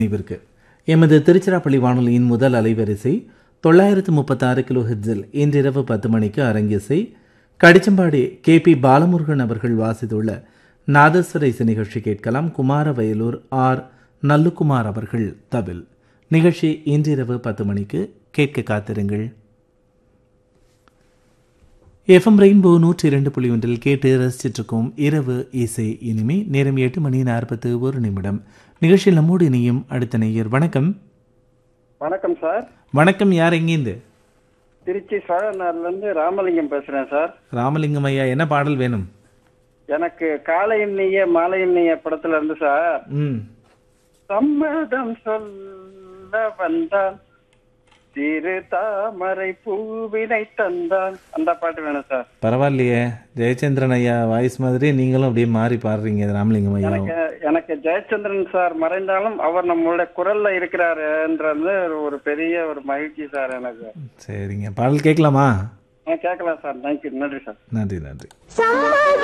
நினைவிற்கு எமது திருச்சிராப்பள்ளி வானொலியின் முதல் அலைவரிசை தொள்ளாயிரத்து முப்பத்தாறு கிலோ ஹெட்ஸில் இன்றிரவு பத்து மணிக்கு அரங்கிசை கடிச்சம்பாடி கே பி பாலமுருகன் அவர்கள் வாசித்துள்ள நாதஸ்வர இசை நிகழ்ச்சி கேட்கலாம் குமாரவயலூர் ஆர் நல்லுகுமார் அவர்கள் தவில் நிகழ்ச்சி இன்றிரவு பத்து மணிக்கு கேட்க காத்திருங்கள் எஃப்எம் ரெயின்போ நூற்றி இரண்டு புள்ளி ஒன்றில் கேட்டு ரசிச்சிட்ருக்கோம் இரவு இசை இனிமே நேரம் எட்டு மணி நாற்பத்து ஒரு நிமிடம் நிகழ்ச்சியில் நம்மோடு இணையும் அடுத்த நேயர் வணக்கம் வணக்கம் சார் வணக்கம் யார் எங்கேருந்து திருச்சி சோழநாடுல இருந்து ராமலிங்கம் பேசுறேன் சார் ராமலிங்கம் ஐயா என்ன பாடல் வேணும் எனக்கு காலையில் நீய மாலையில் நீய படத்துல இருந்து சார் ம் சம்மதம் சொல்ல வந்தான் திரு தாமரை பூவினை தந்தான் அந்த பாட்டு வேணும் சார் பரவாயில்லையே ஜெயச்சந்திரன் ஐயா வாய்ஸ் மாதிரி நீங்களும் அப்படியே மாறி பாடுறீங்க ராமலிங்கம் ஐயா எனக்கு எனக்கு ஜெயச்சந்திரன் சார் மறைந்தாலும் அவர் நம்மளுடைய குரல்ல இருக்கிறாருன்றது ஒரு பெரிய ஒரு மகிழ்ச்சி சார் எனக்கு சரிங்க பாடல் கேட்கலாமா நான் கேட்கலாம் சார் தேங்க்யூ நன்றி சார் நன்றி நன்றி